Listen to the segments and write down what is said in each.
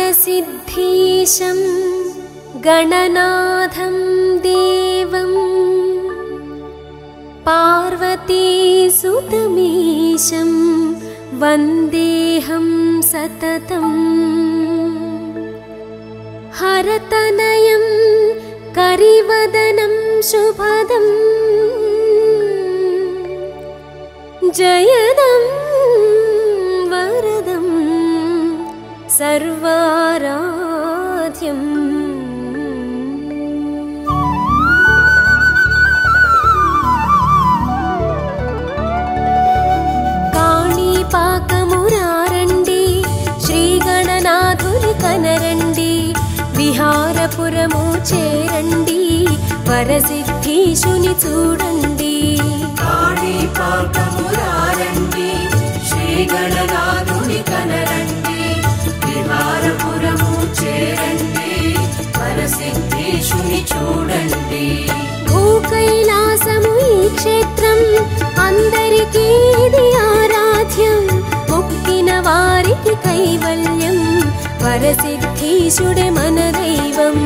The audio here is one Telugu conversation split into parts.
वरसिद्धीशं गणनाथं देवम् पार्वतीसुतमीशं वन्देऽहं सततम् हरतनयं करिवदनं शुभदम् जयदं वरदं सर्वाराध्यम् కాణిపాకమురారండి శ్రీగణనాథుని కనరండి విహారపురము చేరండి వరసిద్ధీశుని చూడండి కాణిపాకమురారండి శ్రీగణనాథుని కనరండి విహారపురము చేరండి పరసిద్ధేశుని చూడండి భూకైలాసము ఈ క్షేత్రం అందరికీ ఇది ఆరాధ్యం మొక్కిన వారికి కైవల్యం వరసిద్ధీశుడే మన దైవం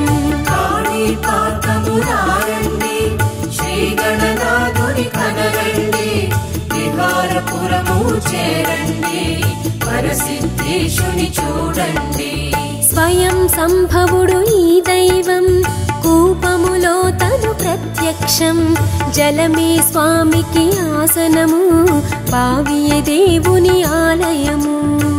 కాణిపాకమురారండి శ్రీగణనాథుని కనరండి విహారపురము చేరండి పరసిద్ధేశుని చూడండి స్వయం సంభవుడు ఈ దైవం కూపములో తను ప్రత్యక్షం జలమే స్వామికి ఆసనము బావియే దేవుని ఆలయము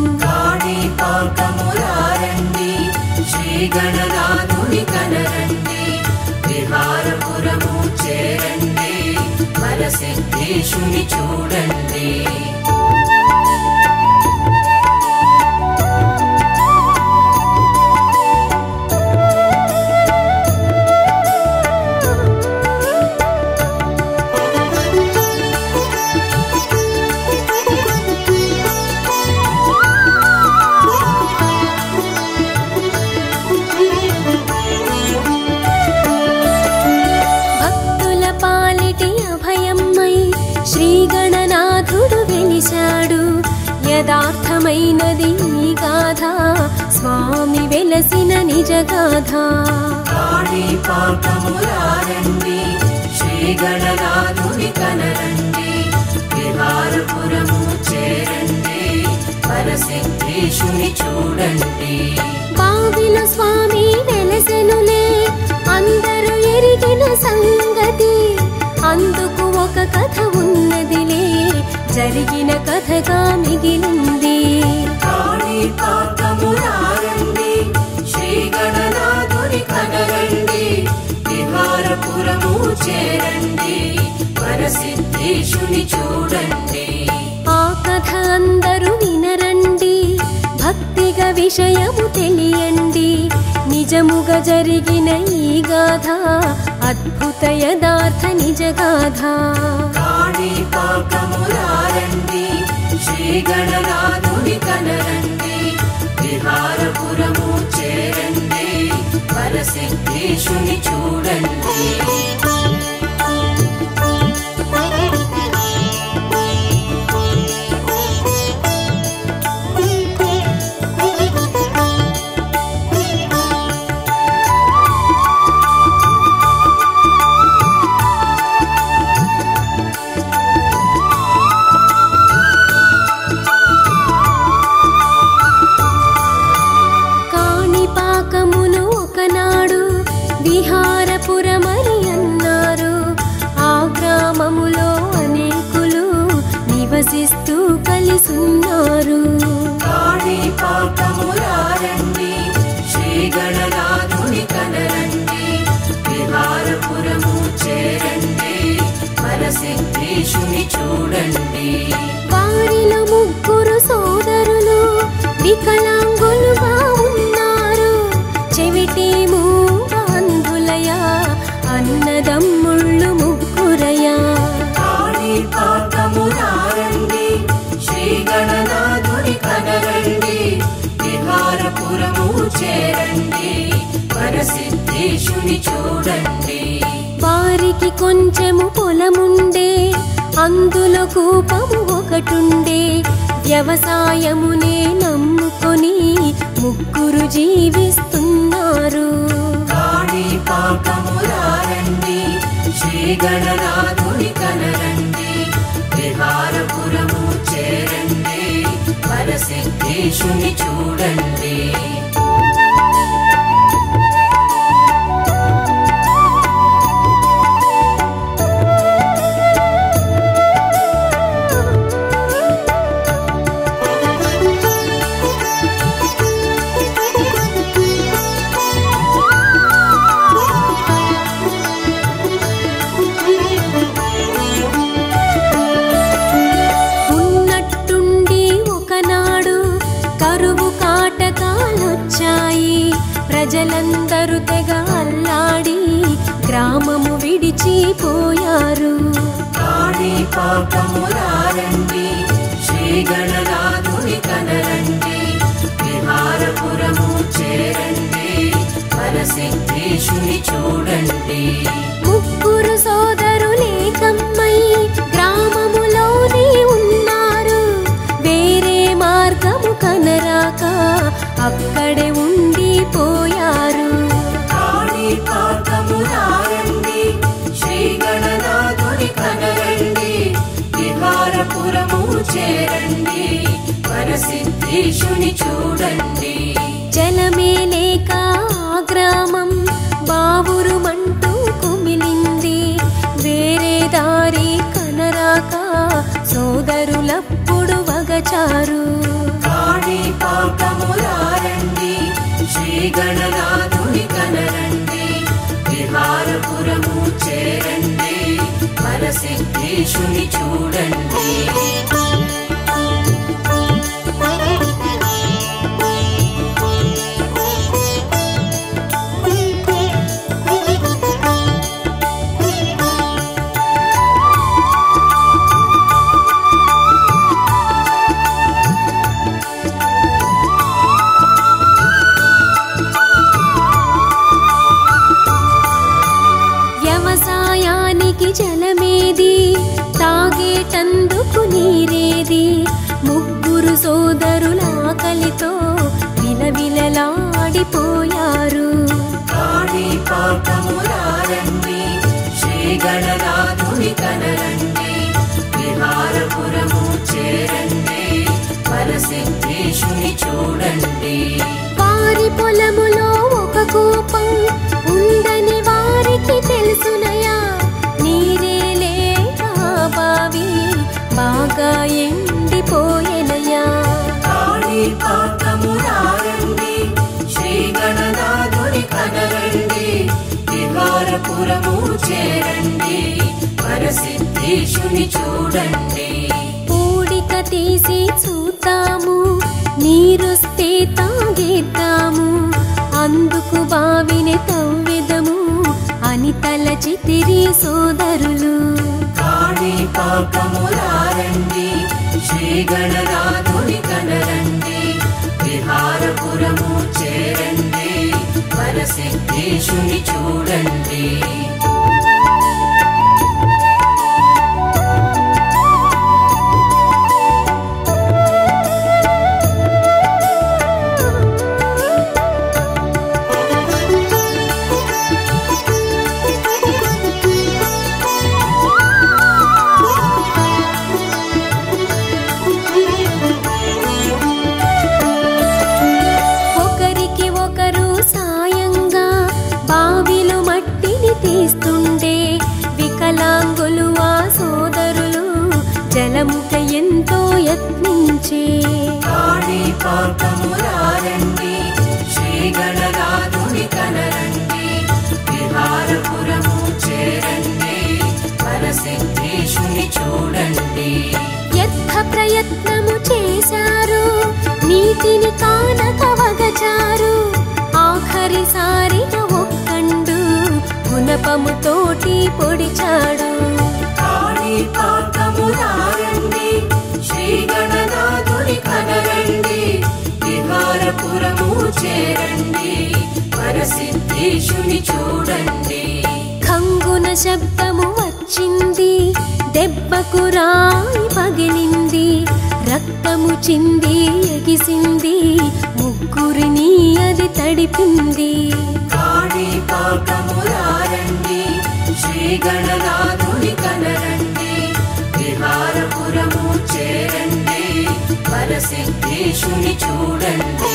కాణిపాకమురారండి శ్రీగణనాథుని కనరండి విహారపురము చేరండి పరసిద్ధేశుని చూడండి భక్తుల పాలిటి అభయమ్మై శ్రీగణనాథుడు వెలిశాడు యథార్థమైనది ఈ గాథ స్వామి వెలసిన నిజ గాథ కాణిపాకమురారండి శ్రీగణనాథుని కనరండి విహారపురము చేరండి పరసిద్ధేశుని చూడండి బావిల స్వామి వెలసెనులే అందరూ ఎరిగిన సంగతి అందుకు ఒక కథ ఉన్నదిలే జరిగిన కథగా మిగిలింది కాణిపాకమురారండి శ్రీగణనాథుని కనరండి విహారపురము చేరండి పరసిద్ధేశుని చూడండి ఆ కథ అందరూ వినరండి భక్తిగా విషయము తెలియండి నిజముగా జరిగిన ఈ గాథ అద్భుత యథార్థ నిజ గాథ కాణిపాకమురారండి శ్రీగణనాథుని కనరండి విహారపురము చేరండి పరసిద్ధేశుని చూడండి కాణిపాకమును ఒకనాడు విహారపురమని అన్నారు ఆ గ్రామములో అనేకులు నివసిస్తూ కలిసున్నారు కాణిపాకమురారండి శ్రీగణనాథుని కనరండి విహారపురము చేరండి పరసిద్ధేశుని చూడండి వారిలో ముగ్గురు సోదరులు వికలాంగులుగా ఉన్నారు చెవిటి మూగాంధులయా అన్నదమ్ముళ్ళు ముగ్గురయా కాణిపాకమురారండి శ్రీగణనాథుని కనరండి విహారపురము చేరండి పరసిద్ధేశుని చూడండి వారికి కొంచెము పొలముండే అందులో కూపము ఒకటుండే వ్యవసాయమునే నమ్ముకొని ముగ్గురు జీవిస్తున్నారు కాణిపాకమురారండి శ్రీ గణనాథుని కనరండి విహారపురము చేరండి వరసిద్ధేశుని చూడండి ఉన్నట్టుండి ఒకనాడు కరువు కాటకాలొచ్చాయి ప్రజలందరూ తెగ అల్లాడి గ్రామము విడిచిపోయారు కాణిపాకమురారండి శ్రీ గణనాథుని కనరండి విహారపురము చేరండి వరసిద్ధేశుని చూడండి ముగ్గురు సోదరులేకమ్మై గ్రామములోనే ఉన్నారు వేరే మార్గము కనరాక అక్కడే ఉండిపోయారు కాణిపాకమురారండి శ్రీ గణనాథుని కనరండి విహారపురము చేరండి వరసిద్ధేశుని చూడండి జలమే లేక ఆ గ్రామం బావురుమంటూ కుమిలింది వేరే దారి కనరాక సోదరులప్పుడు వగచారు కాణిపాకమురారండి శ్రీ గణనాథుని కనరండి విహారపురము చేరండి వరసిద్ధేశుని చూడండి వ్యవసాయానికి జలమేది తాగేటందుకు నీరేది ముగ్గురు సోదరుల ఆకలితో విలవిలలాడిపోయారు కాణిపాకమురారండి శ్రీ గణనాథుని కనరండి విహారపురము చేరండి వరసిద్ధేశుని చూడండి వారి పొలములో ఒక కూపం ఉందని వారికి తెలుసునయా నీరే లేక ఆ బావి బాగా ఎండిపోయెనయా కాణిపాకమురారండి శ్రీ గణనాథుని కనరండి విహారపురము చేరండి వరసిద్ధేశుని చూడండి పూడిక తీసి చూద్దాము నీరొస్తే తాగేద్దాము అందుకు బావిని తవ్వెదము అని తలచితిరి సోదరులు కాణిపాకమురారండి శ్రీ గణనాథుని కనరండి విహారపురము చేరండి వరసిద్ధేశుని చూడండి ఒకరికి ఒకరు సాయంగా బావిలో మట్టిని తీస్తుండే వికలాంగులు ఆ సోదరులు జలముక ఎంతో యత్నించే కాణిపాకమురారండి శ్రీ గణనాథుని కనరండి విహారపురము చేరండి వరసిద్ధేశుని చూడండి యత్న ప్రయత్నము చేశారు నీతిని కానక వగచారు ఆఖరిసారిగా ఒక్కండు గుణపముతోటి పొడిచాడు కాణిపాకమురారండి శ్రీ గణనాథుని కనరండి విహారపురము చేరండి వరసిద్ధేశుని చూడండి ఖంగున శబ్దము వచ్చింది దెబ్బకు రాయి పగిలింది రక్తము చింది ఎగిసింది ముగ్గురిని అది తడిపింది కాణి పాకమురారండి శ్రీ గణనాథుని కనరండి విహారపురము చేరండి పరసిద్ధేశుని చూడండి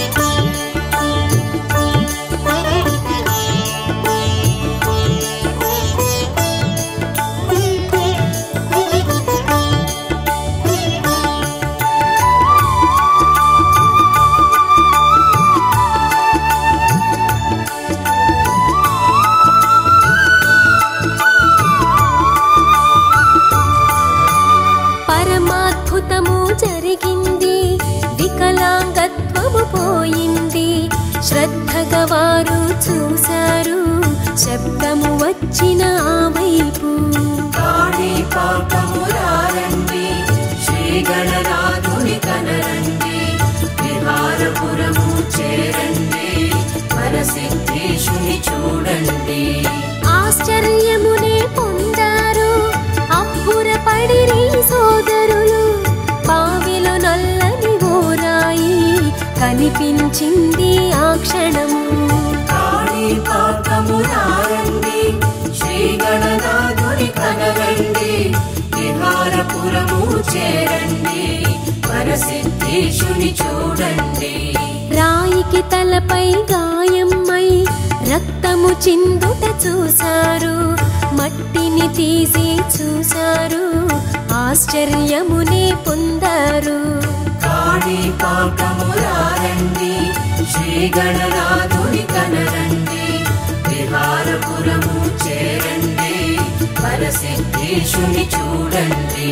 పరమాద్భుతము జరిగింది వికలాంగత్వము పోయింది శ్రద్ధగా వారు చూశారు శబ్దము వచ్చిన ఆ వైపు కాణి పాకమురారండి శ్రీ గణనాథుని కనరండి విహారపురము చేరండి పరసిద్ధేశుని చూడండి ఆశ్చర్యమునే పొందారు అబ్బురపడిరి సోదరులు బావిలో నల్లని ఓరాయి కనిపించింది ఆ క్షణము కాణి పాకమురారండి శ్రీ గణనాథుని కనరండి విహారపురము చేరండి పరసిద్ధేశుని చూడండి రాయికి తలపై గాయమ్మై రక్తము చిందుట చూశారు మట్టిని తీసి చూశారు ఆశ్చర్యమునే పొందారు కాణి పాకమురారండి శ్రీ గణనాథుని కనరండి విహారపురము చేరండి పరసిద్ధేశుని చూడండి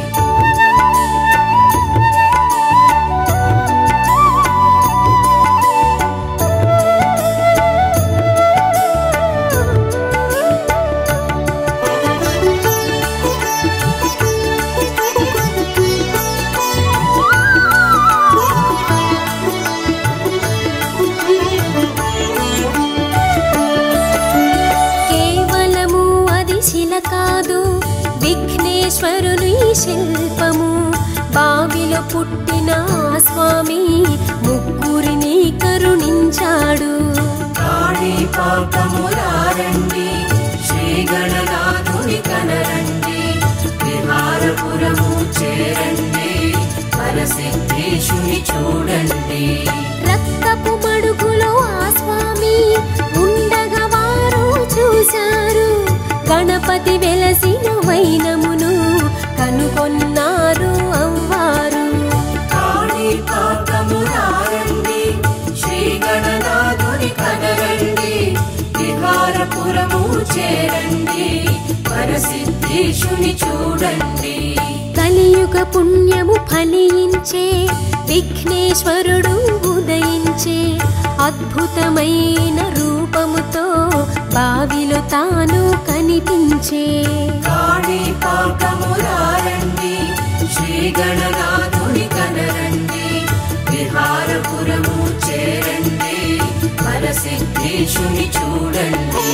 కేవలము అది శిల కాదు విఘ్నేశ్వరుని శిల్పము బావిలో పుట్టిన ఆ స్వామి ముగ్గురిని కరుణించాడు కాణి పాకమురారండి శ్రీ గణనాథుని కనరండి విహారపురము చేరండి పరసిద్ధేశుని చూడండి రక్తపు మడుగులో ఆ స్వామి ఉండగా వారు చూశారు గణపతి వెలసిన వైనమును కనుగొన్నారు అవ్వారు కాళీ పాకమురారండి శ్రీ గణనాథుని కనరండి విహారపురము చేరండి పరసిద్ధేశుని చూడండి కలియుగ పుణ్యము ఫలించే విఘ్నేశ్వరుడు ఉదయించే అద్భుతమైన రూపముతో బావిలో తాను కనిపించే కాళీ పాకమురారండి శ్రీ గణనాథుని కనరండి విహారపురము చేరండి పరసిద్ధేశుని చూడండి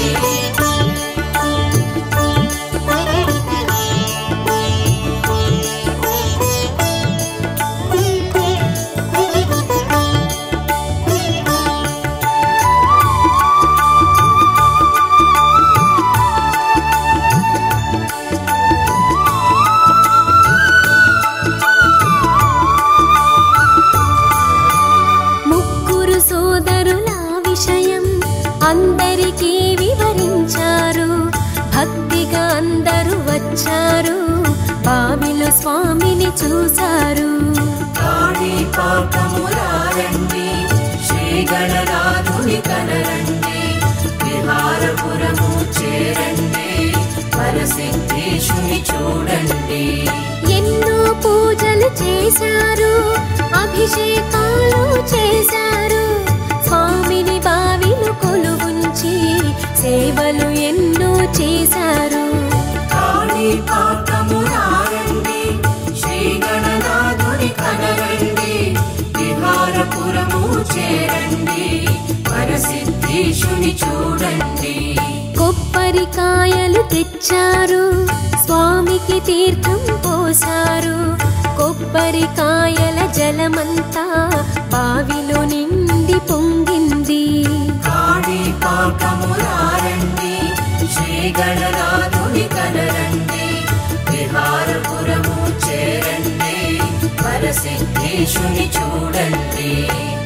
ముగ్గురు సోదరుల విషయం అందరికీ వివరించారు భక్తిగా అందరూ వచ్చారు బావిలో స్వామిని చూశారు కాళీ పాకమురారండి శ్రీ గణనాథుని కనరండి విహారపురము చేరండి పరసిద్ధేశుని చూడండి ఎన్నో పూజలు చేశారు అభిషేకాలు చేశారు స్వామిని బావిలో కొలువుంచి సేవలు ఎన్నో చేశారు కాళీ పాకమురారండి శ్రీ గణనాథుని కనరండి విహారపురము చేరండి పరసిద్ధేశుని చూడండి కొబ్బరికాయలు తెచ్చారు స్వామికి తీర్థం పోసారు కొబ్బరి కొబ్బరికాయల జలమంతా బావిలో నిండి పొంగింది కాణిపాకమురారండి శ్రీ గణనాథుని కనరండి విహారపురము చేరండి వరసిద్ధేశుని చూడండి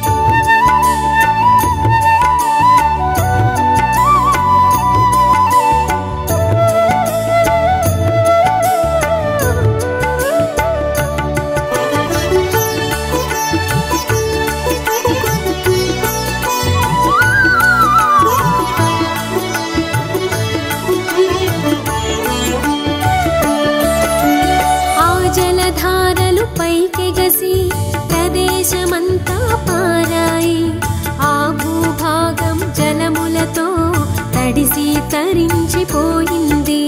ఆ జలధారలు పైకెగసి ప్రదేశమంతా పారాయి ఆ భూభాగం జలములతో తడిసి తరించిపోయింది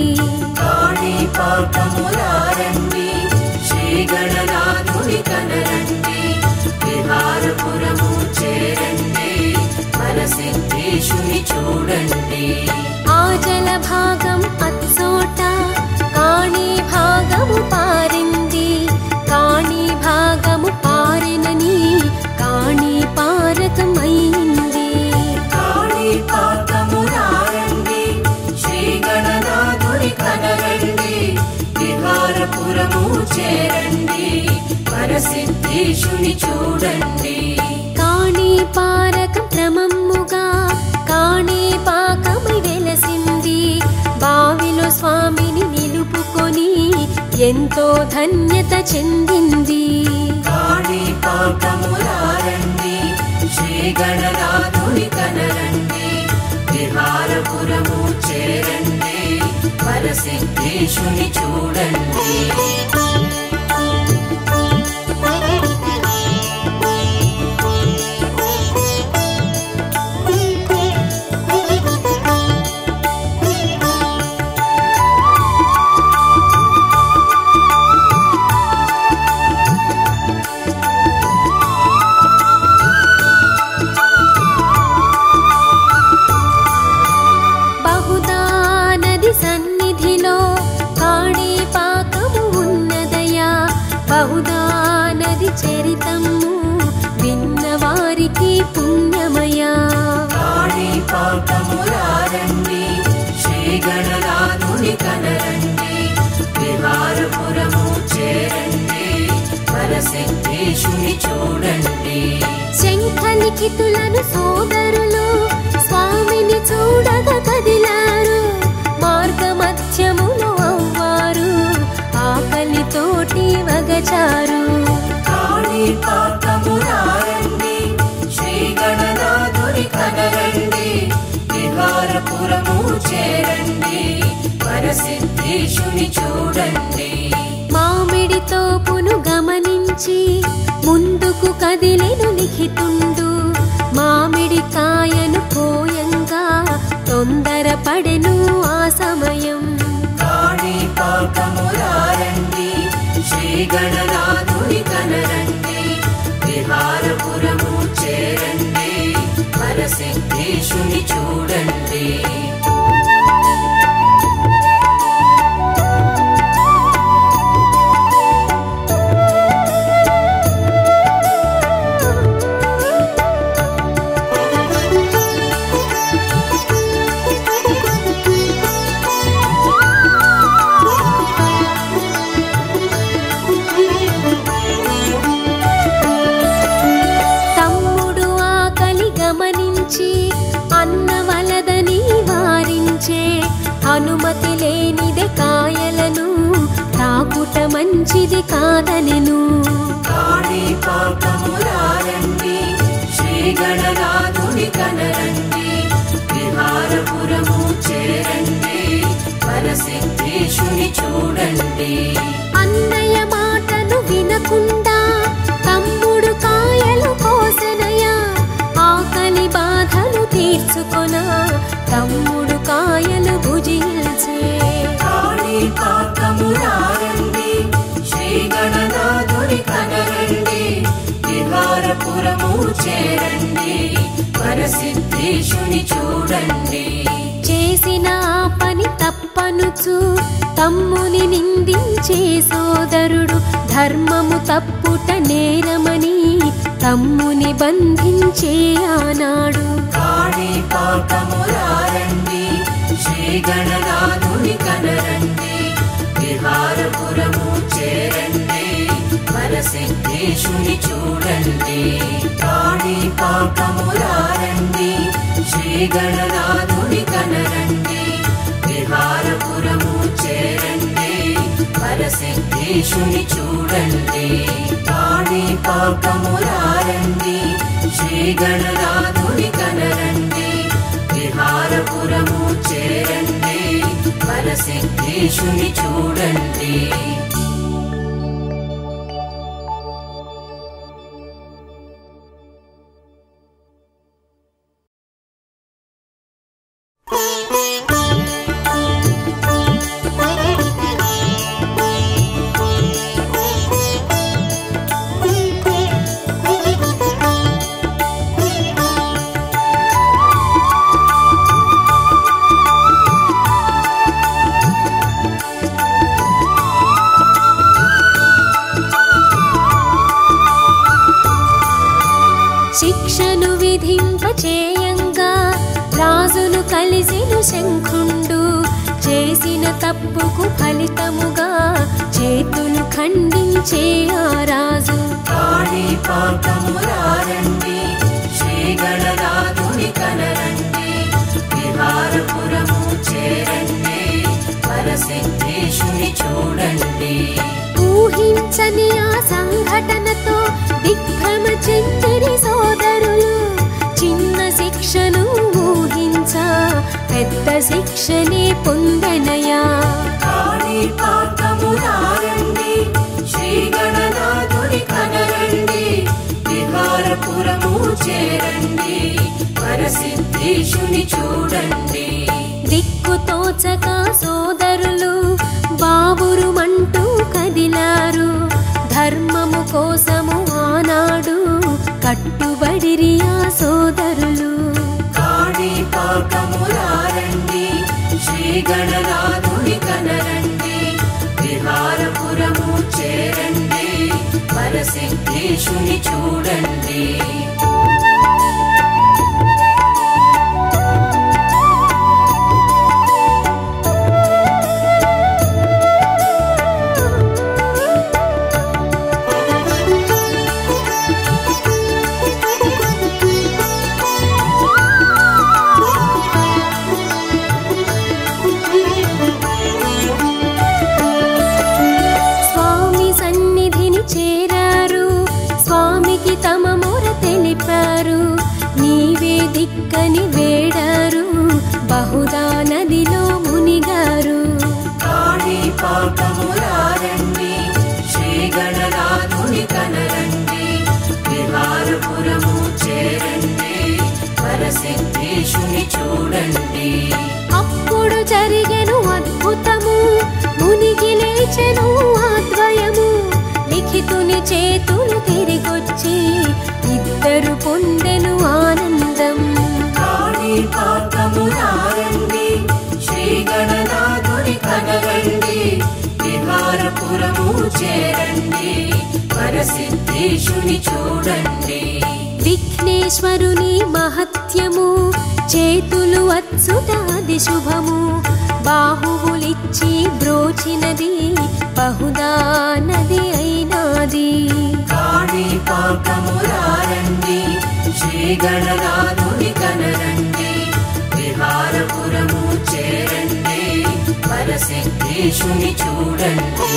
కాణిపాకమురారండి శ్రీ గణనాథుని కనరండి విహారపురము చేరండి వరసిద్ధేశుని చూడండి ఆ జలభాగం అచ్చోట కాణీ భాగము పారింది కాణీ భాగము పారినని కాణీ పారకమైంది కాణిపాకమురారండి శ్రీ గణనాథుని కనరండి విహారపురము చేరండి వరసిద్ధేశుని చూడండి కాణీ పారక క్రమముగా కాణీ పాకమై వెలసింది బావిలో స్వామిని నిలుపుకొని ఎంతో ధన్యత చెందింది కాణిపాకమురారండి శ్రీ గణనాథుని కనరండి విహారపురము చేరండి వరసిద్ధేశుని చూడండి బహుదా నది సన్నిధిలో కాణీ పాకము ఉన్నదయా బహుదా నది చరితము విన్నవారికి పుణ్యమయా కాణిపాకమురారండి శ్రీ గణనాథుని కనరండి విహారపురము చేరండి వరసిద్ధేశుని చూడండి శంఖలిఖితులను సోదరులు స్వామిని చూడగా కదిలారు మార్గ మధ్యములో అవ్వారు ఆకలితోటి వగచారు కాణిపాకమురారండి శ్రీ గణనాథుని కనరండి విహారపురము చేరండి వరసిద్ధేశుని చూడండి మామిడి తోపును గమనించి ముందుకు కదిలెను లిఖితుండు మామిడి కాయను కోయంగా తొందరపడెను ఆ సమయం కాణిపాకమురారండి శ్రీ గణనాథుని కనరండి విహారపురము చేరండి వరసిద్ధేశుని చూడండి తమ్ముడు ఆకలి గమనించి అన్నవలదని వారించే అనుమతి లేనిదే కాయలను తాకుట మంచిది కాదనెను కాణిపాకమురారండి శ్రీ గణనాథుని కనరండి విహారపురము చేరండి వరసిద్ధేశుని చూడండి అన్నయ్య మాటను వినకుండా తమ్ముడు కాయలు కోసనయా ఆకలి బాధను తీర్చుకొన తమ్ముడు కాయలు భుజించే కాణిపాకమురారండి శ్రీ గణనాథుని కనరండి విహారపురము చేరండి వరసిద్ధేశుని చూడండి చేసిన ఆ పని తప్పనుచు తమ్ముని నిందించే సోదరుడు ధర్మము తప్పుట నేరమని తమ్ముని బంధించే ఆనాడు కాణి పాకమురారండి శ్రీ గణనాథుని కనరండి విహారపురము చేరండి వరసిద్ధేశుని చూడండి కాణి పాకమురారండి శ్రీ గణనాథుని కనరండి విహారపురము చేరండి వరసిద్ధేశుని చూడండి కాణి పాకమురారండి శ్రీ గణనాథుని కనరండి విహారపురము చేరండి వరసిద్ధేశుని చూడండి శిక్షను విధింపచేయంగా రాజును కలిసిను శంఖుండు చేసిన తప్పుకు ఫలితముగా చేతులు ఖండించే ఆ రాజు కాణి పాకమురారండి శ్రీ గణనాథుని కనరండి విహారపురము చేరండి వరసిద్ధేశుని చూడండి ఊహించని ఆ సంఘటనతో దిగ్భ్రమ చెందిరి సోదరులు చిన్న శిక్షను ఊహించ పెద్ద శిక్షనే పొందనయా కాణి పాకమురారండి శ్రీ గణనాథుని కనరండి విహారపురము చేరండి వరసిద్ధేశుని చూడండి దిక్కు తోచక సోదరులు బావురుమంటూ కదిలారు ధర్మము కోసము ఆనాడు కట్టుబడిరి ఆ సోదరులు కాణి పాకమురారండి శ్రీ గణనాథుని కనరండి విహారపురము చేరండి వరసిద్ధేశుని చూడండి స్వామి సన్నిధిని చేరారు స్వామికి తమ మొర తెలిపారు నీవే దిక్కని వేడారు బహుదా నదిలో మునిగారు కాణి పాకమురారండి శ్రీ గణనాథుని కనరండి విహారపురము చేరండి వరసిద్ధేశుని చూడండి అప్పుడు జరిగెను అద్భుతము మునిగి లేచెను ఆద్వయము లిఖితుని చేతులు తిరిగొచ్చి ఇద్దరు పొందెను ఆనందం కాణి పాకమురారండి శ్రీ గణనాథుని కనరండి విహారపురము చేరండి వరసిద్ధేశుని చూడండి విఘ్నేశ్వరుని మహత్యము చేతులు అచ్చుతాది శుభము బాహువులిచ్చి బ్రోచినది బహుదా నది అయినాది కాణి పాకమురారండి శ్రీ గణనాథుని కనరండి విహారపురము చేరండి వరసిద్ధేశుని చూడండి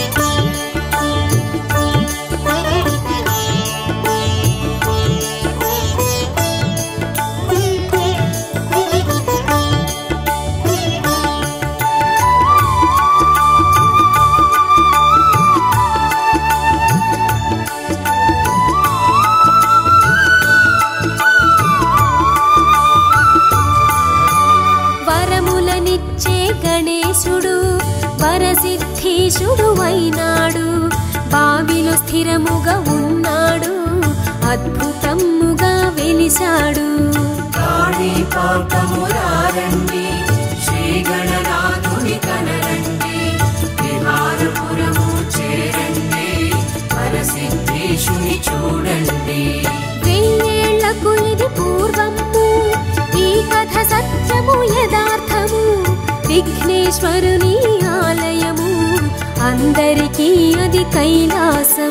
వరములనిచ్చే గణేశుడు వరసిద్ధీశుడు అయినాడు బావిలో స్థిరముగా ఉన్నాడు అద్భుతముగా వెలిశాడు కాణి కాణిపాకమురారండి శ్రీ గణనాథుని కనరండి విహారపురము చేరండి పరసిద్ధేశుని చూడండి వెయ్యేళ్లకు ఇది పూర్వము ఈ కథ సత్యము యథార్థము విఘ్నేశ్వరుని ఆలయము అందరికీ అది కైలాసం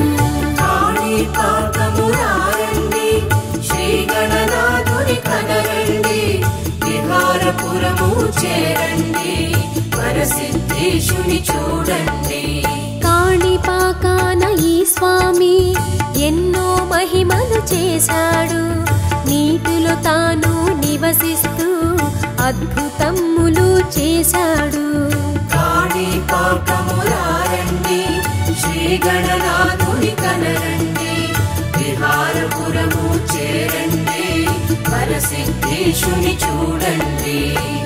కాణిపాకమురారండి శ్రీ గణనాథుని కనరండి విహారపురము చేరండి పరసిద్ధేశుని చూడండి కాణిపాకాన ఈ స్వామి ఎన్నో మహిమలు చేశాడు నీటిలో తాను నివసిస్తూ అద్భుతములు చేశాడు కాణిపాకమురారండి శ్రీ గణనాథుని కనరండి విహారపురము చేరండి పరసిద్ధేశుని చూడండి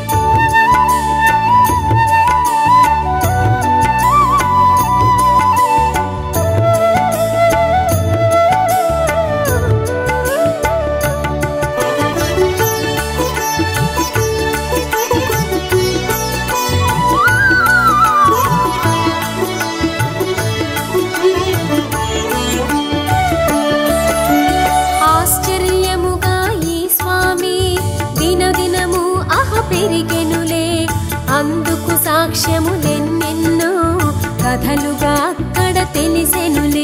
ఆశ్చర్యముగా ఈ స్వామి దినదినము అహ పెరిగెనులే అందుకు సాక్ష్యములెన్నెన్నో కథలుగా అక్కడ తెలిసెనులే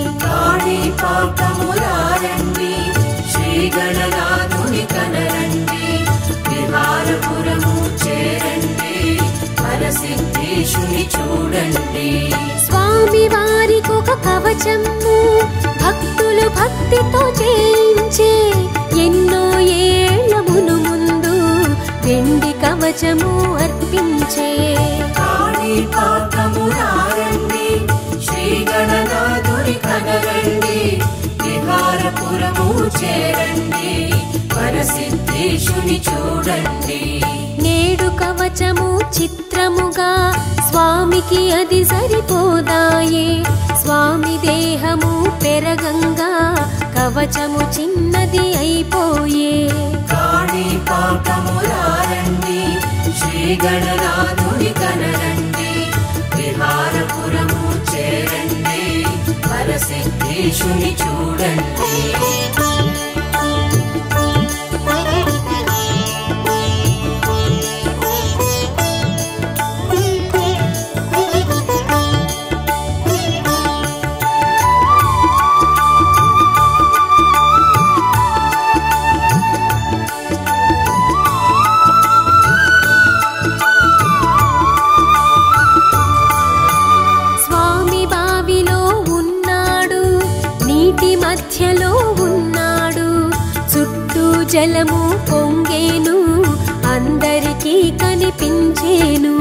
కాణిపాకమురారండి శ్రీ గణనాథుని కనరండి విహారపురము చేరండి పరసిద్ధేశుని చూడండి స్వామి వారికొక కవచము భక్తులు భక్తితో చేయించే ఎన్నో ఏళ్ల మును ముందు వెండి కవచము అర్పించే కాణిపాకమురారండి శ్రీ గణనాథుని కనరండి విహారపురము చేరండి పరసిద్ధేశుని చూడండి నేడు కవచము చిత్రముగా స్వామికి అది సరిపోదాయే స్వామి దేహము పెరగంగా కవచము చిన్నది అయిపోయే కాణిపాకమురారండి శ్రీ గణనాథుని కనరండి విహారపురము చేరండి పరసిద్ధేశుని చూడండి స్వామి బావిలో ఉన్నాడు నీటి మధ్యలో ఉన్నాడు చుట్టూ జలము పొంగేను అందరికీ కనిపించేను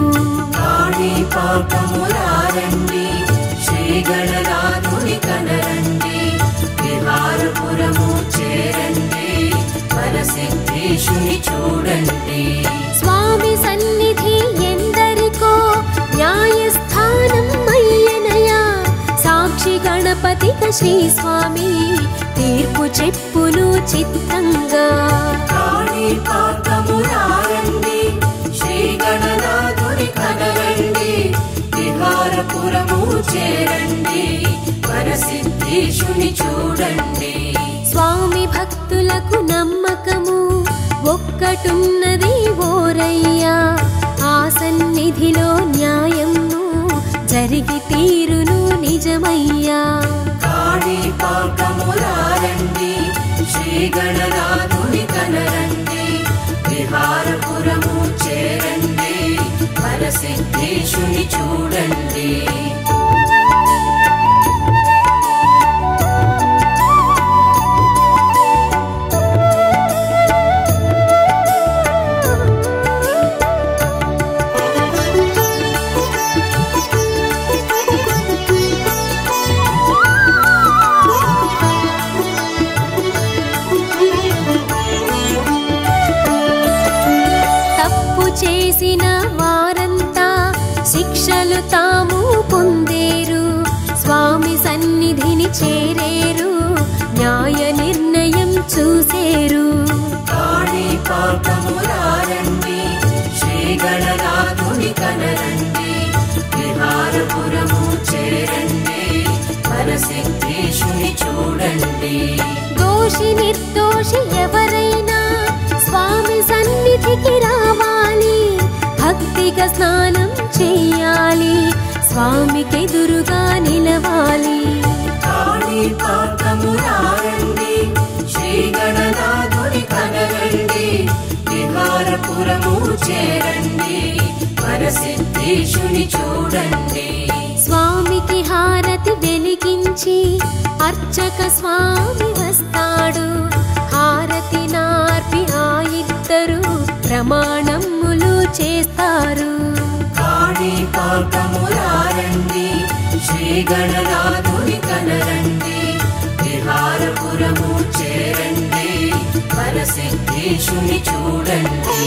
కాణిపాకమురారండి శ్రీ గణనాథుని కనరండి విహారపురము చేరండి పరసిద్ధేశుని చూడండి స్వామి సన్నిధి ఎందరికో న్యాయస్థానం అయ్యనయా సాక్షి గణపతిక శ్రీ స్వామి తీర్పు చెప్పును చిత్తంగా కాణిపాకమురారండి శ్రీ గణనాథుని కనరండి విహారపురము చేరండి పరసిద్ధేశుని చూడండి స్వామి భక్తులకు నమ్మకము ఒక్కటున్నది ఓరయ్యా ఆ సన్నిధిలో న్యాయము జరిగి తీరును నిజమయ్యా కాణిపాకమురారండి శ్రీ గణనాథుని కనరండి విహారపురము చేరండి పరసిద్ధేశుని చూడండి తప్పు చేసిన వారంతా శిక్షలు తాము పొందేరు స్వామి సన్నిధిని చేరేరు న్యాయ నిర్ణయం చూసేరు కాణిపాక కనరండి విహారపురము చేరండి వరసిద్ధేశుని చూడండి దోషి నిర్దోషి ఎవరైనా స్వామి సన్నిధికి రావాలి భక్తిగా స్నానం చెయ్యాలి స్వామికి ఎదురుగా నిలవాలి కాణిపాకము రారండి శ్రీ గణనాథుని కనరండి విహారపురము చేరండి వరసిద్ధేశుని చూడండి స్వామికి హారతి వెలిగించి అర్చక స్వామి వస్తాడు హారతి నార్పి ఆ ఇద్దరు ప్రమాణములు చేస్తారు కాణిపాకము రారండి శ్రీ గణనాథుని కనరండి విహారపురము చేరండి వరసిద్ధేశుని చూడండి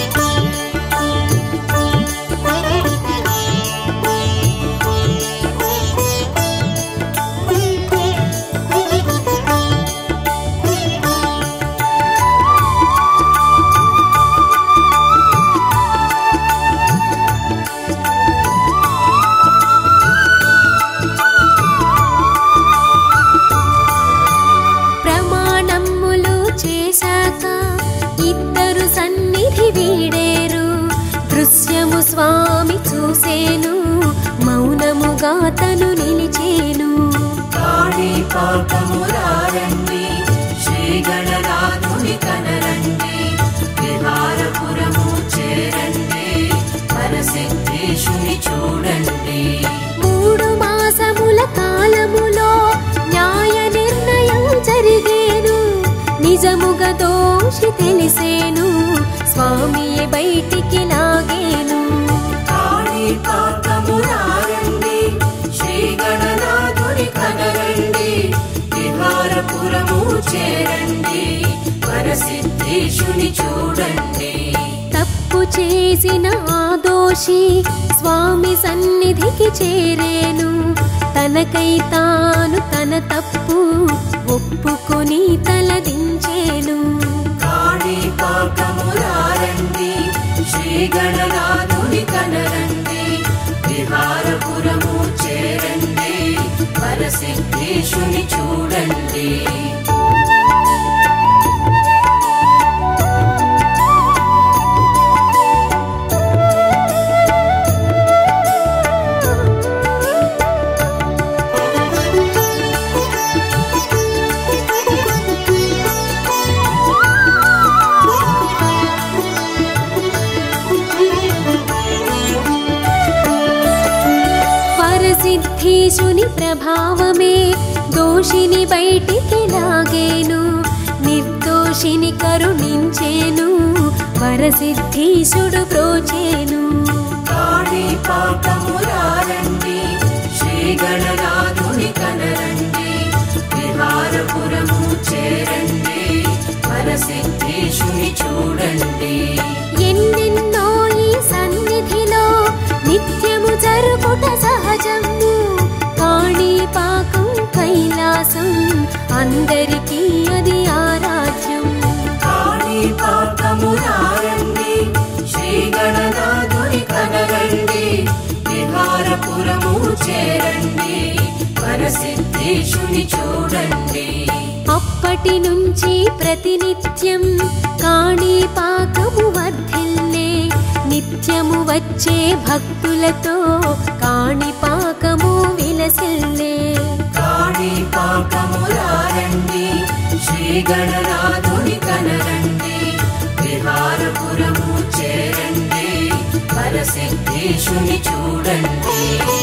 ప్రమాణములు చేశాక ఇద్దరు సన్నిధి వీడేరు దృశ్యము స్వామి చూసేను మౌనముగా తను నిలిచేను కాణిపాకము రారండి శ్రీ గణనాథుని కనరండి విహారపురము చేరండి వరసిద్ధేశుని చూడండి మూడు మాసముల కాలములో న్యాయ నిర్ణయం జరిగేను నిజముగా దోషి తెలిసేను స్వామియే బయటికి లాగేను కాణిపాకము రారండి శ్రీ గణనాథుని కనరండి విహారపురము చేరండి వరసిద్ధేశుని చూడండి తప్పు చేసిన ఆ దోషి స్వామి సన్నిధికి చేరేను తనకై తాను తన తప్పు ఒప్పుకొని తలదించేను కాణిపాకము రారండి శ్రీ గణనాథుని కనరండి విహారపురము చేరండి వరసిద్ధేశుని చూడండి వరసిద్ధీశుని ప్రభావమే దోషిని బయటికి లాగేను నిర్దోషిని కరుణించేను వరసిద్ధీశుడు ప్రోచేను కాణిపాకము రారండి శ్రీ గణనాథుని కనరండి విహారపురము చేరండి వరసిద్ధేశుని చూడండి ఎన్నెన్నో ఈ సన్నిధిలో నిత్యము జరుగుట సహజము కాణిపాకం కైలాసం అందరికీ అది ఆరాధ్యం కాణిపాకము రారండి శ్రీ గణనాథుని కనరండి విహారపురము చేరండి వరసిద్ధేశుని చూడండి అప్పటి నుంచి ప్రతినిత్యం కాణిపాకము వర్ధిల్లే నిత్యము వచ్చే భక్తులతో కాణిపాకము విలసిల్లే కాణిపాకము రారండి శ్రీ గణనాథుని కనరండి విహారపురము చేరండి వరసిద్ధేశుని చూడండి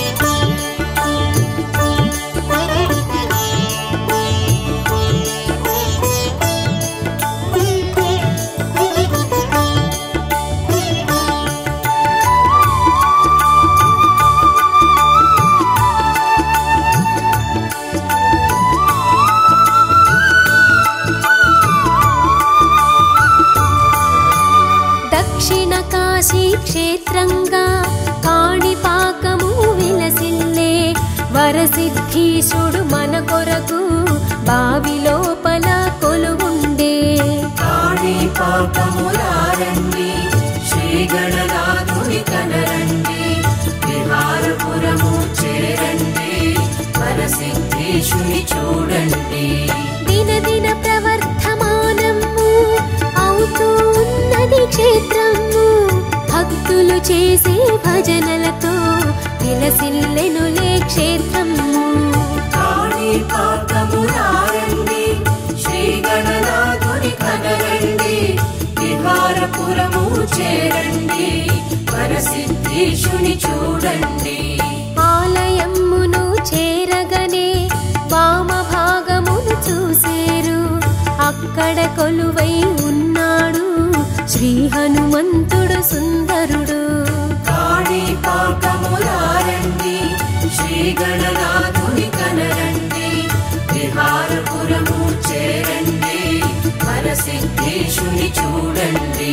దక్షిణ కాశీ క్షేత్రంగా కాణిపాకము విలసిల్లే వరసిద్ధీశుడు మన కొరకు బావి లోపల కొలువుండే కాణిపాకము రారండి శ్రీ గణనాథుని కనరండి చేసే భజనలతో విలసిల్లెనులే క్షేత్రము కాణిపాకములారండి శ్రీ గణనాథుని కనరండి విహారపురము చేరండి వరసిద్ధీశుని చూడండి ఆలయమును చేరగనే వామ భాగమును చూసేరు అక్కడ కొలువై ఉన్నాడు శ్రీ హనుమంతుడు సుందరుడు కాణిపాకములారండి శ్రీ గణనాథుని కనరండి విహారపురము చేరండి వరసిద్ధీశుని చూడండి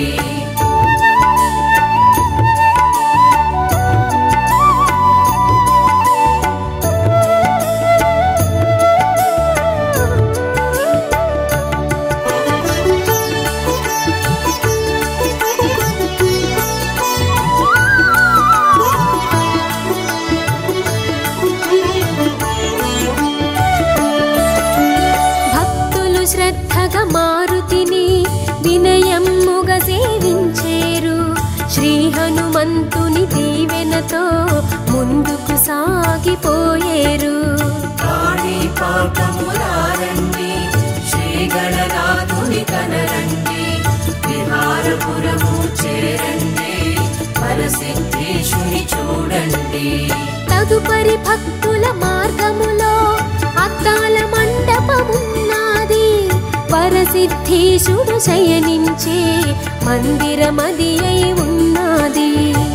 భక్తులు శ్రద్ధగా మారుతిని వినయమ్ముగా సేవించేరు శ్రీ హనుమంతుని దీవెనతో ముందుకు సాగిపోయేరు కాణిపాకములారండి శ్రీ గణనాథుని కనరండి విహారపురము చేరండి వరసిద్ధీశుని చూడండి తదుపరి భక్తుల మార్గములో అద్దాల మండపమున్నది వరసిద్ధీశుడు శయనించే మందిరమది అయి ఉన్నది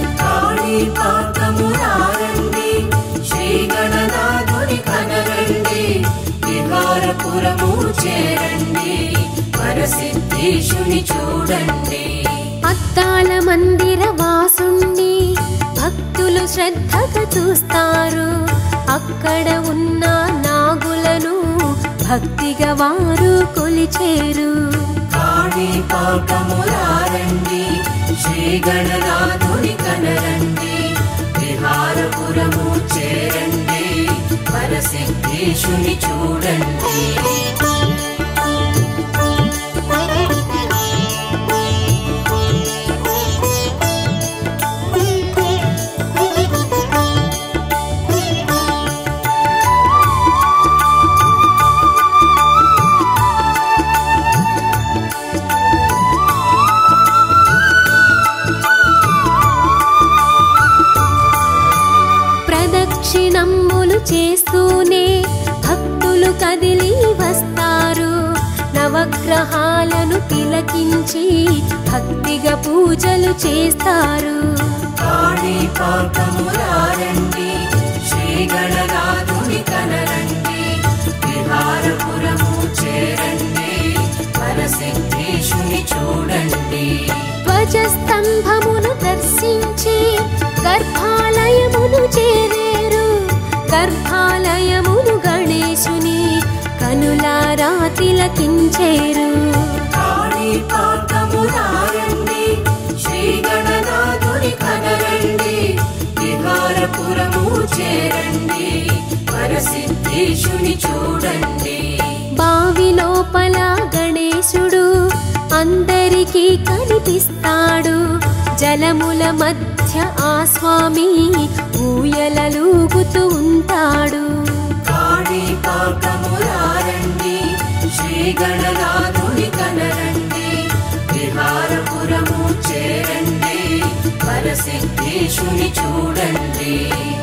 కాణిపాకములారండి శ్రీ గణనాథుని కనరండి విహారపురము చేరండి వరసిద్ధీశుని చూడండి అద్దాల మందిర వాసుణ్ణి భక్తులు శ్రద్ధగా చూస్తారు అక్కడ ఉన్న నాగులను భక్తిగా వారు కొలిచేరు కాణిపాకములారండి శ్రీ గణనాథుని కనరండి విహారపురము చేరండి వరసిద్ధీశుని చూడండి ప్రదక్షిణమ్ములు చేస్తూనే భక్తులు కదిలి వస్తారు నవగ్రహాలను తిలకించి భక్తిగా పూజలు చేస్తారు కాణిపాకములారండి శ్రీ గణనాథుని కనరండి విహారపురము చేరండి వరసిద్ధీశుని చూడండి ధ్వజస్తంభమును దర్శించి గర్భాలయమును చేరేరు గర్భాలయమును గణేశుని కనులారా తిలకించేరు కాణిపాకములారండి శ్రీ గణనాథుని కనరండి విహారపురము చేరండి వరసిద్ధీశుని చూడండి బావి లోపల గణేశుడు అందరికీ కనిపిస్తాడు జలముల మధ్య ఆ స్వామి ఊయలలూగుతూ ఉంటాడు కాణిపాకములారండి శ్రీ గణనాథుని కనరండి విహారపురము చేరండి వరసిద్ధీశుని చూడండి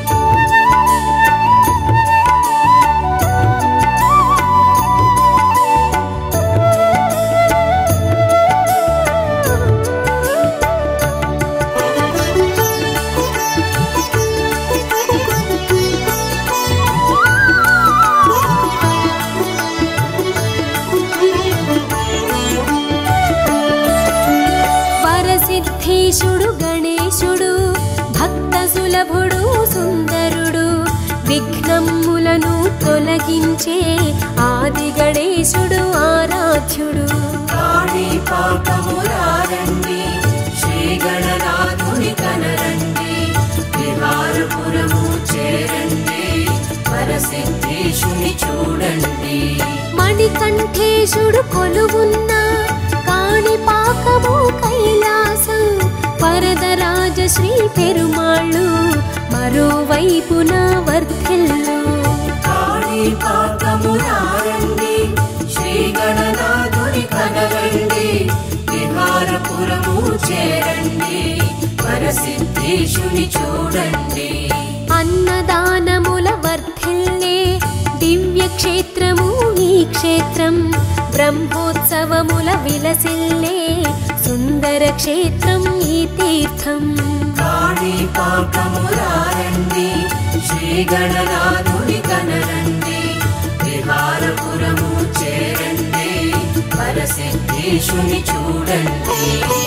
వరసిద్ధీశుడు గణేశుడు భక్త సులభుడు సుందరుడు విఘ్నములను తొలగించే ఆది గణేశుడు ఆరాధ్యుడు కాణిపాకములారండి శ్రీ గణనాథుని కనరండి విహారపురము చేరండి వరసిద్ధీశుని చూడండి మణికంఠేశుడు కొలువున్న కాణిపాకము కైలాసం వరదరాజ శ్రీ వైపున వర్ధిల్లు కాణిపాకమునారండి శ్రీ గణనాథుని కనరండి విహారపురము చేరండి వరసిద్ధేశుని చూడండి అన్నదానముల వర్ధిల్లే దివ్య క్షేత్రము ఈ క్షేత్రం బ్రహ్మోత్సవముల విలసిల్లే సుందర క్షేత్రం ఈ తీర్థం కాణిపాకమునారండి శ్రీ గణనాథుని కనరండి విహారపురము చేరండి వరసిద్ధేశుని చూడండి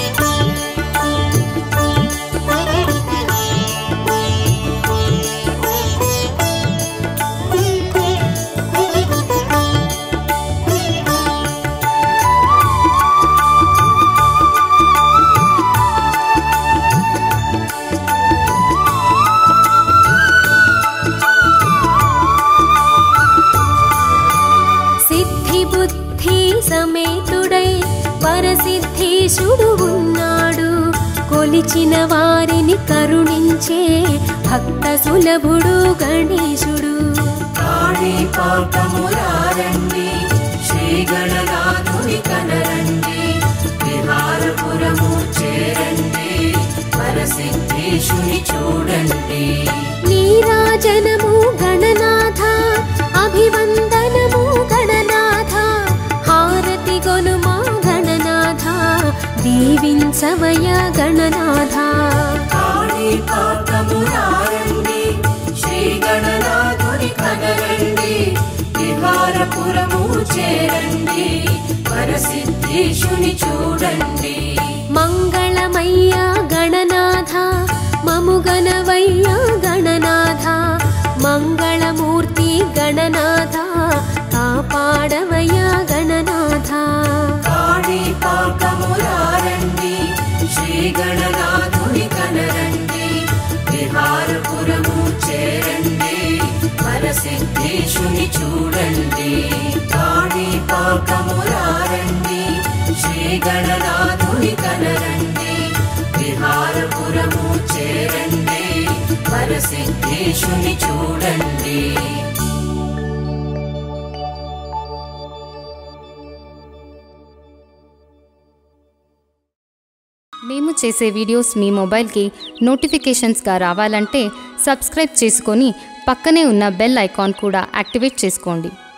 సిద్ధి బుద్ధి సమేతుడై పరసిద్ధేశుడు ఉన్నాడు కొలిచిన వారిని కరుణించే భక్త సులభుడు గణేశుడు కాణిపాకమురారండి శ్రీ గణనాథుని కనరండి విహారపురము చేరండి వరసిద్ధేశుని చూడండి నీరాజనము గణనాథ అభివందనము గణనాథ హారతి గొనుమా గణనాథ దీవించవయ గణనాథ కాణిపాకమురారండి శ్రీ గణనాథుని కనరండి విహారపురము చేరండి వరసిద్ధేశుని చూడండి మంగళమయ్య గణనాథ మముగనవయ్య గణనాథ మంగళమూర్తి గణనాథ కాపాడవయ్య గణనాథ కాణిపాకమురారండి శ్రీ గణనాథుని కనరండి విహారపురము చేరండి వరసిద్ధేశుని చూడండి కాణిపాకమురారండి శ్రీ గణనాథుని కనరండి విహారపురము చేరండి వరసిద్ధేశుని చూడండి మేము చేసే వీడియోస్ మీ మొబైల్కి నోటిఫికేషన్స్గా రావాలంటే సబ్స్క్రైబ్ చేసుకొని పక్కనే ఉన్న బెల్ ఐకాన్ కూడా యాక్టివేట్ చేసుకోండి